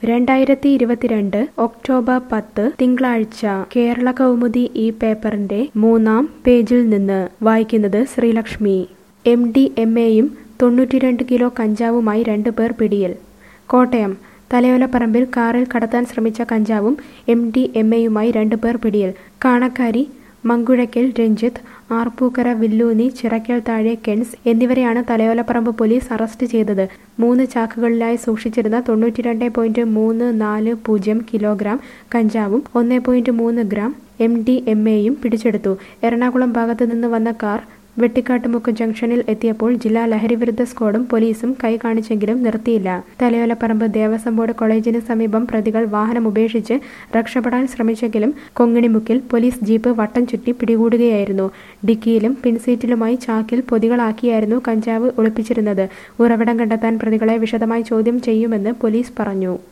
രണ്ടായിരത്തി ഇരുപത്തിരണ്ട് ഒക്ടോബർ പത്ത് തിങ്കളാഴ്ച കേരള കൗമുദി ഈ പേപ്പറിന്റെ മൂന്നാം പേജിൽ നിന്ന് വായിക്കുന്നത് ശ്രീലക്ഷ്മി എം ഡി എം എയും തൊണ്ണൂറ്റിരണ്ട് കിലോ കഞ്ചാവുമായി രണ്ടുപേർ പിടിയിൽ കോട്ടയം തലയോലപ്പറമ്പിൽ കാറിൽ കടത്താൻ ശ്രമിച്ച കഞ്ചാവും എം ഡി എം എയുമായി രണ്ടുപേർ പിടിയിൽ കാണക്കാരി മങ്കുഴയ്ക്കൽ രഞ്ജിത്ത് ആർപ്പൂക്കര വില്ലൂന്നി ചിറക്കൽ താഴെ കെൻസ് എന്നിവരെയാണ് തലയോലപ്പറമ്പ് പോലീസ് അറസ്റ്റ് ചെയ്തത് മൂന്ന് ചാക്കുകളിലായി സൂക്ഷിച്ചിരുന്ന തൊണ്ണൂറ്റിരണ്ട് പോയിന്റ് മൂന്ന് നാല് പൂജ്യം കിലോഗ്രാം കഞ്ചാവും ഒന്ന് പോയിന്റ് മൂന്ന് ഗ്രാം എം ഡി എം എയും പിടിച്ചെടുത്തു എറണാകുളം ഭാഗത്തു നിന്ന് വന്ന കാർ വെട്ടിക്കാട്ടുമുക്ക് ജംഗ്ഷനിൽ എത്തിയപ്പോൾ ജില്ലാ ലഹരിവിരുദ്ധ സ്ക്വാഡും പോലീസും കൈ കാണിച്ചെങ്കിലും നിർത്തിയില്ല തലയോലപ്പറമ്പ് ദേവസ്വം ബോർഡ് കോളേജിന് സമീപം പ്രതികൾ വാഹനം ഉപേക്ഷിച്ച് രക്ഷപ്പെടാൻ ശ്രമിച്ചെങ്കിലും കൊങ്ങിണിമുക്കിൽ പോലീസ് ജീപ്പ് വട്ടം ചുറ്റി പിടികൂടുകയായിരുന്നു ഡിക്കിയിലും പിൻസീറ്റിലുമായി ചാക്കിൽ പൊതികളാക്കിയായിരുന്നു കഞ്ചാവ് ഒളിപ്പിച്ചിരുന്നത് ഉറവിടം കണ്ടെത്താൻ പ്രതികളെ വിശദമായി ചോദ്യം ചെയ്യുമെന്ന് പോലീസ് പറഞ്ഞു